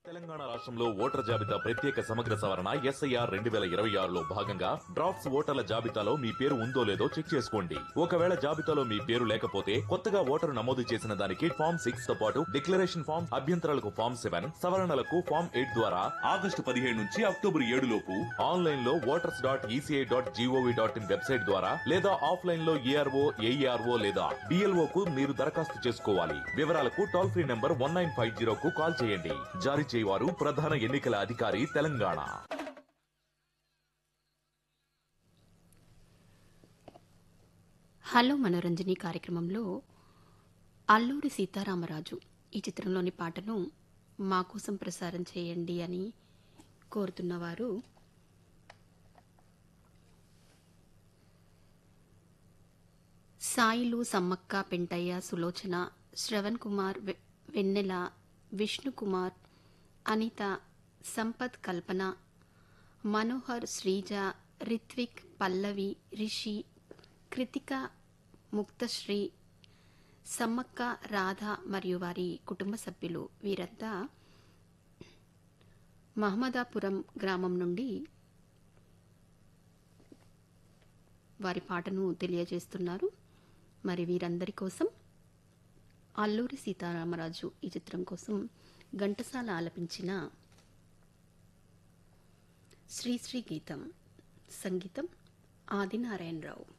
తెలంగాణ రాష్ట్రంలో ఓటర్ జాబితా ప్రత్యేక సమగ్ర సవరణ ఎస్ఐఆర్ రెండు వేల ఇరవై ఆరులో భాగంగా డ్రాఫ్ట్స్ ఓటర్ల జాబితాలో మీ పేరు ఉందో లేదో చెక్ చేసుకోండి ఒకవేళ జాబితాలో మీ పేరు లేకపోతే కొత్తగా ఓటరు నమోదు చేసిన దానికి ఫామ్ సిక్స్ తో పాటు డిక్లరేషన్ ఫామ్ అభ్యంతరాలకు ఫామ్ సెవెన్ సవరణలకు ఫామ్ ఎయిట్ ద్వారా ఆగస్టు పదిహేడు నుంచి అక్టోబర్ ఏడు లోపు ఆన్లైన్ లో voters dot ECI dot GOV dot in website ద్వారా లేదా ఆఫ్లైన్ లో ఏఆర్ఓ ఏఈఆర్ఓ లేదా డిఎల్ఓ కు మీరు దరఖాస్తు చేసుకోవాలి వివరాలకు toll free number one nine five zero కు కాల్ చేయండి జారీ చేయవారు ప్రధాన ఎన్నికల అధికారి తెలంగాణ హలో మనోరంజని కార్యక్రమంలో అల్లూరి సీతారామరాజు ఈ చిత్రంలోని పాటను మా కోసం ప్రసారం చేయండి అని కోరుతున్నవారు సాయిలు సమ్మక్క పెంటయ్య సులోచన శ్రవణ్ కుమార్ వె- వెన్నెల విష్ణుకుమార్ అనిత సంపత్ కల్పన మనోహర్ శ్రీజ రిత్విక్ పల్లవి రిషి కృతిక ముక్తశ్రీ సమ్మక్క రాధ మరియు వారి కుటుంబ సభ్యులు వీరంతా మహమ్మదాపురం గ్రామం నుండి వారి పాటను తెలియజేస్తున్నారు మరి వీరందరి కోసం అల్లూరి సీతారామరాజు ఈ చిత్రం కోసం ఘంటసాల ఆలపించిన శ్రీశ్రీ గీతం సంగీతం ఆదినారాయణరావు